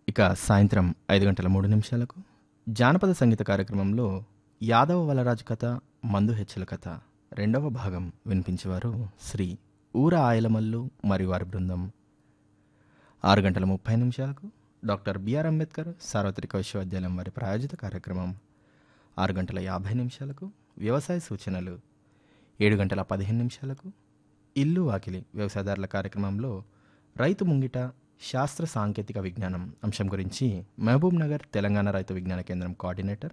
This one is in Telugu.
ఇక సాయంత్రం ఐదు గంటల మూడు నిమిషాలకు జానపద సంగీత కార్యక్రమంలో యాదవ వలరాజు కథ మందు హెచ్చల కథ రెండవ భాగం వినిపించేవారు శ్రీ ఊర ఆయలమల్లు మరియు వారి బృందం ఆరు గంటల ముప్పై నిమిషాలకు డాక్టర్ బిఆర్ అంబేద్కర్ సార్వత్రిక విశ్వవిద్యాలయం వారి ప్రాయోజిత కార్యక్రమం ఆరు గంటల యాభై నిమిషాలకు వ్యవసాయ సూచనలు ఏడు గంటల పదిహేను నిమిషాలకు ఇల్లు వాకిలి వ్యవసాయదారుల కార్యక్రమంలో రైతు ముంగిట శాస్త్ర సాంకేతిక విజ్ఞానం అంశం గురించి మహబూబ్ నగర్ తెలంగాణ రైతు విజ్ఞాన కేంద్రం కోఆర్డినేటర్